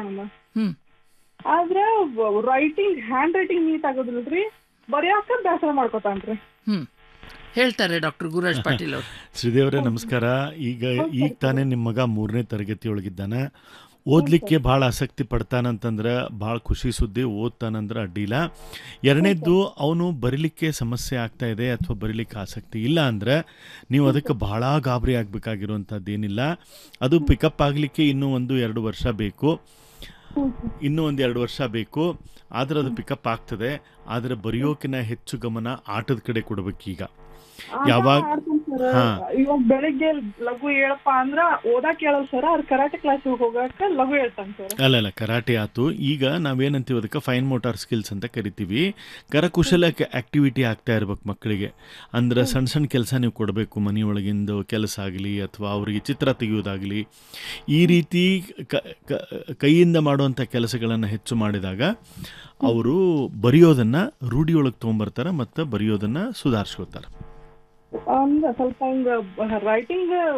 Madam ಹ್ಮ್ ಆದ್ರೆ writing hand writing neat ಆಗೋದಿಲ್ರಿ ಬರ್ಯಾಕ ಬೇಸರ ಮಾಡ್ಕೊತಾನ್ರಿ ಹ್ಮ್ ಹೇಳ್ತಾರೆ ಡಾಕ್ಟರ್ ಗುರುರಾಜ್ ಪಾಟೀಲ್ ಅವರು ಶ್ರೀದೇವರೇ ನಮಸ್ಕಾರ ಈಗ ಈಗ ತಾನೇ ನಿಮ್ಮ ಮಗ ಮೂರನೇ ತರಗತಿಯೊಳಗಿದ್ದಾನೆ ಓದಲಿಕ್ಕೆ ಭಾಳ ಆಸಕ್ತಿ ಪಡ್ತಾನಂತಂದ್ರೆ ಭಾಳ ಖುಷಿ ಸುದ್ದಿ ಓದ್ತಾನಂದ್ರೆ ಅಡ್ಡಿಲ್ಲ ಎರಡನೇದ್ದು ಅವನು ಬರೀಲಿಕ್ಕೆ ಸಮಸ್ಯೆ ಆಗ್ತಾ ಇದೆ ಅಥವಾ ಬರೀಲಿಕ್ಕೆ ಆಸಕ್ತಿ ಇಲ್ಲ ಅಂದರೆ ನೀವು ಅದಕ್ಕೆ ಭಾಳ ಗಾಬರಿ ಆಗಬೇಕಾಗಿರುವಂಥದ್ದೇನಿಲ್ಲ ಅದು ಪಿಕಪ್ ಆಗಲಿಕ್ಕೆ ಇನ್ನೂ ಒಂದು ಎರಡು ವರ್ಷ ಬೇಕು ಇನ್ನೂ ಒಂದು ಎರಡು ವರ್ಷ ಬೇಕು ಆದರೆ ಅದು ಪಿಕಪ್ ಆಗ್ತದೆ ಆದರೆ ಬರೆಯೋಕಿನ ಹೆಚ್ಚು ಗಮನ ಆಟದ ಕಡೆ ಕೊಡ್ಬೇಕೀಗ ಯಾವಾಗ ಹಾ. ಇವಾಗ ಬೆಳಿಗ್ಗೆ ಲಘು ಹೇಳಪ್ಪ ಅಂದ್ರ ಓದಾಕ್ ಹೇಳಲ್ ಸರ್ ಅವ್ರ ಕರಾಟೆ ಕ್ಲಾಸ್ ಹೋಗಾಕ ಲಘು ಹೇಳ್ತಾನ ಸರ್ ಅಲ್ಲ ಅಲ್ಲ ಕರಾಟೆ ಆತು ಈಗ ನಾವೇನಂತೀವಿ ಅದಕ್ಕೆ ಫೈನ್ ಮೋಟಾರ್ ಸ್ಕಿಲ್ಸ್ ಅಂತ ಕರಿತೀವಿ ಕರಕುಶಲ ಆಕ್ಟಿವಿಟಿ ಆಗ್ತಾ ಇರ್ಬೇಕು ಮಕ್ಕಳಿಗೆ ಅಂದ್ರೆ ಸಣ್ಣ ಸಣ್ಣ ಕೆಲಸ ನೀವು ಕೊಡಬೇಕು ಮನೆಯೊಳಗಿಂದು ಕೆಲಸ ಆಗಲಿ ಅಥವಾ ಅವರಿಗೆ ಚಿತ್ರ ತೆಗೆಯೋದಾಗಲಿ ಈ ರೀತಿ ಕ- ಕ- ಕೈಯಿಂದ ಮಾಡುವಂಥ ಕೆಲಸಗಳನ್ನು ಹೆಚ್ಚು ಮಾಡಿದಾಗ ಅವರು ಬರೆಯೋದನ್ನು ರೂಢಿಯೊಳಗೆ ತೊಗೊಂಬರ್ತಾರೆ ಮತ್ತು ಬರೆಯೋದನ್ನು ಸುಧಾರಿಸ್ಕೋತಾರೆ ಅಂದ್ರ ಸ್ವಲ್ಪ ಹಂಗ ರೈಟಿಂಗ್